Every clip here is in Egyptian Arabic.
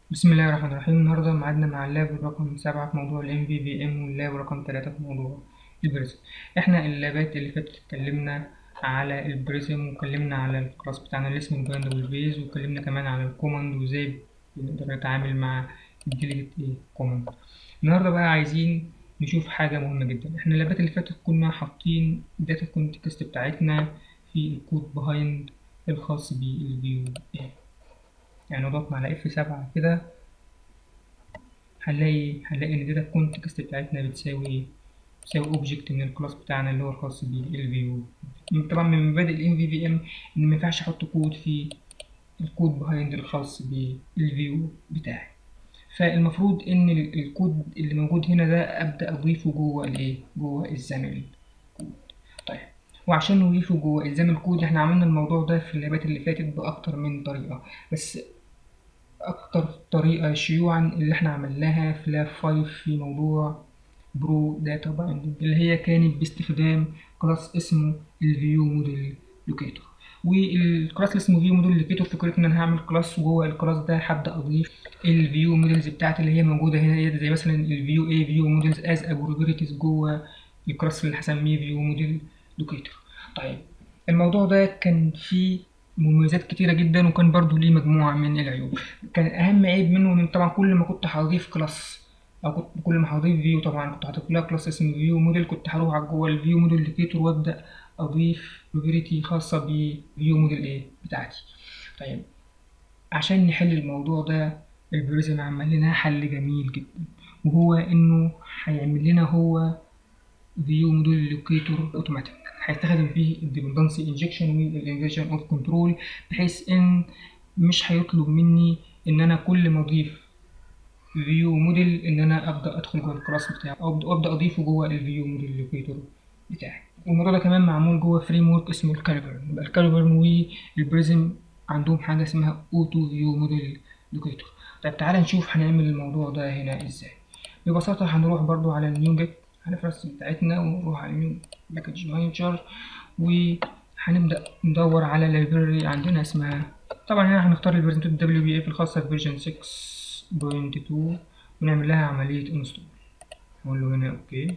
بسم الله الرحمن الرحيم النهاردة معادنا مع اللاب رقم سبعة في موضوع ال MVVM واللاب رقم تلاتة في موضوع البريزم احنا اللابات اللي فاتت اتكلمنا على البريزم واتكلمنا على الكلاس بتاعنا اللي اسمه الباند والبيز واتكلمنا كمان على الكوماند وازاي بنقدر نتعامل مع الديليجيت ايه كوماند النهاردة بقى عايزين نشوف حاجة مهمة جدا احنا اللابات اللي فاتت كنا حاطين داتا كونتكست بتاعتنا في الكود بيهايند الخاص بالفيو ايه يعني لو ضغطنا على اف سبعة كده هنلاقي هنلاقي ان داتا الكونتكست بتاعتنا بتساوي ايه بتساوي اوبجكت من الكلاس بتاعنا اللي هو الخاص بالفيو طبعا من مبادئ ال MVVM ان ما ينفعش احط كود في الكود بيهايند الخاص بالفيو بتاعي فالمفروض ان الكود اللي موجود هنا ده ابدا اضيفه جوه الايه جوه الزامل كود طيب وعشان نضيفه جوه الزام الكود احنا عملنا الموضوع ده في اللابات اللي فاتت باكتر من طريقه بس اكتر طريقه شيوعا اللي احنا عملناها في لاب 5 في موضوع برو داتا بايندنج اللي هي كانت باستخدام كلاس اسمه الفيو موديل لوكيتور والكلاس اللي اسمه فيو موديل لوكيتور فكرة ان انا هعمل كلاس وجوه الكلاس ده هبدا اضيف الفيو موديلز بتاعتي اللي هي موجوده هنا زي مثلا الفيو اي فيو موديلز از ابروبريتيز جوه الكلاس اللي هسميه فيو موديل لوكيتور طيب الموضوع ده كان فيه مميزات كتيرة جدا وكان برضو ليه مجموعة من العيوب كان أهم عيب منه إن طبعا كل ما كنت هضيف كلاس أو كنت كل ما هضيف فيو طبعا كنت هضيف لها كلاس اسمه فيو موديل كنت هروح على جوه الفيو موديل لوكيتور وأبدأ أضيف بروبريتي خاصة بفيو موديل إيه بتاعتي طيب عشان نحل الموضوع ده البريزم عمل لنا حل جميل جدا وهو إنه هيعمل لنا هو فيو موديل لوكيتور اوتوماتيك هيستخدم فيه الديبندنسي انجكشن والانفيرجن اوف كنترول بحيث ان مش هيطلب مني ان انا كل ما اضيف فيو موديل ان انا ابدا ادخل جوه الكلاس بتاعه او ابدا اضيفه جوه الفيو موديل لوكيتور بتاعي والموضوع ده كمان معمول جوه فريم ورك اسمه الكاليبرن يبقى الكاليبرن والبريزم عندهم حاجه اسمها اوتو فيو موديل لوكيتور طيب تعالى نشوف هنعمل الموضوع ده هنا ازاي ببساطه هنروح برضو على النيو جيت هنفرس بتاعتنا ونروح على نيو باكج مانجر وهنبدأ ندور على لايبراري عندنا اسمها طبعا هنا هنختار الفيرجن دبليو بي اف الخاصة بفيرجن 6.2 ونعمل لها عملية انستول نقول له هنا اوكي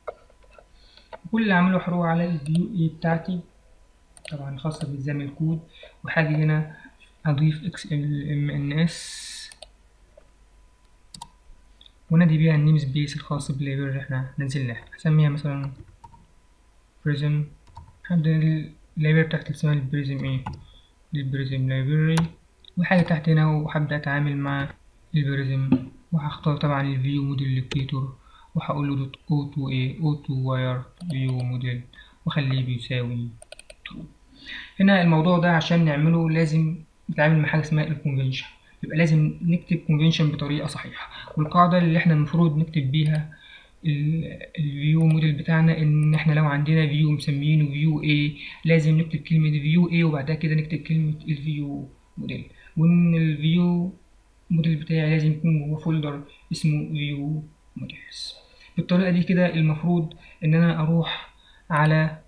كل اللي عامله هروح على الفيو اي بتاعتي طبعا خاصة بالزام الكود وحاجة هنا اضيف اكس ال ام ان اس ونادي بيها النيم سبيس الخاص باللايبراري اللي احنا نزلناها هسميها مثلا بريزم هبدأ اللايبراري بتاعتي اسمها البريزم ايه البريزم لايبراري وحاجة تحت هنا وهبدأ اتعامل مع البريزم وهختار طبعا الفيو موديل لوكيتور وهقول له دوت اوتو ايه اوتو واير فيو موديل واخليه بيساوي ترو هنا الموضوع ده عشان نعمله لازم نتعامل مع حاجة اسمها الكونفنشن يبقى لازم نكتب كونفنشن بطريقة صحيحة والقاعدة اللي احنا المفروض نكتب بيها الفيو موديل بتاعنا ان احنا لو عندنا فيو مسمينه فيو اي لازم نكتب كلمة فيو اي وبعدها كده نكتب كلمة الفيو موديل وان الفيو موديل بتاعي لازم يكون جوه فولدر اسمه فيو موديلز بالطريقة دي كده المفروض ان انا اروح على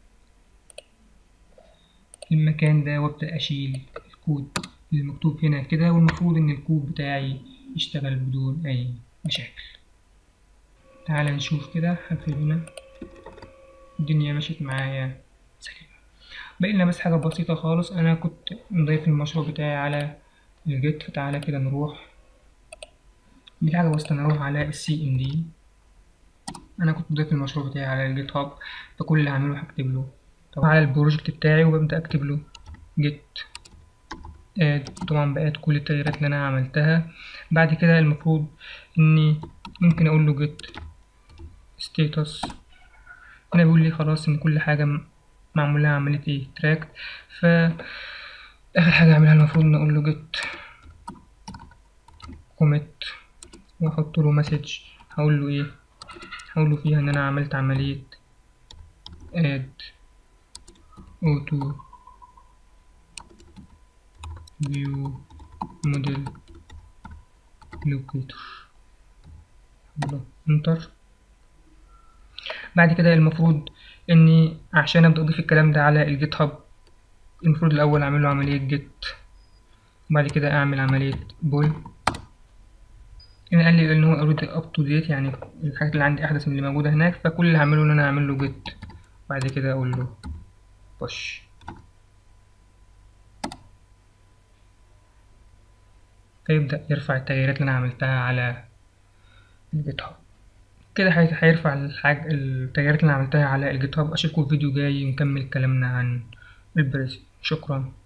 المكان ده وابدأ اشيل الكود المكتوب هنا كده والمفروض ان الكود بتاعي يشتغل بدون اي مشاكل تعال نشوف كده هقفل هنا الدنيا مشيت معايا سليمة بقينا بس حاجة بسيطة خالص انا كنت مضيف المشروع بتاعي على الجيت فتعالى كده نروح دي حاجة بسيطة نروح على السي ام دي انا كنت مضيف المشروع بتاعي على الجيت هاب فكل اللي هعمله هكتب له طبعا على البروجكت بتاعي وببدأ اكتب له جيت اد طبعا بقت كل التغييرات اللي انا عملتها بعد كده المفروض اني ممكن اقول له جيت ستيتس هنا بيقول لي خلاص ان كل حاجه معمول لها عمليه ايه تراك ف اخر حاجه اعملها المفروض ان اقول له جيت كوميت واحط له مسج هقول له ايه هقول له فيها ان انا عملت عمليه اد اوتو فيو موديل لوكيتور انتر بعد كده المفروض اني عشان ابدا اضيف الكلام ده على الجيت هاب المفروض الاول اعمل له عمليه جيت وبعد كده اعمل عمليه بول هنا قال لي ان هو اوريدي اب تو ديت يعني الحاجات اللي عندي احدث من اللي موجوده هناك فكل اللي هعمله ان انا اعمل له جيت وبعد كده اقول له بوش فيبدأ يرفع التغييرات اللي انا عملتها على الجيت هاب كده هي- هيرفع الحاجة التغييرات اللي انا عملتها على الجيت هاب اشوفكم في فيديو جاي نكمل كلامنا عن البريس شكرا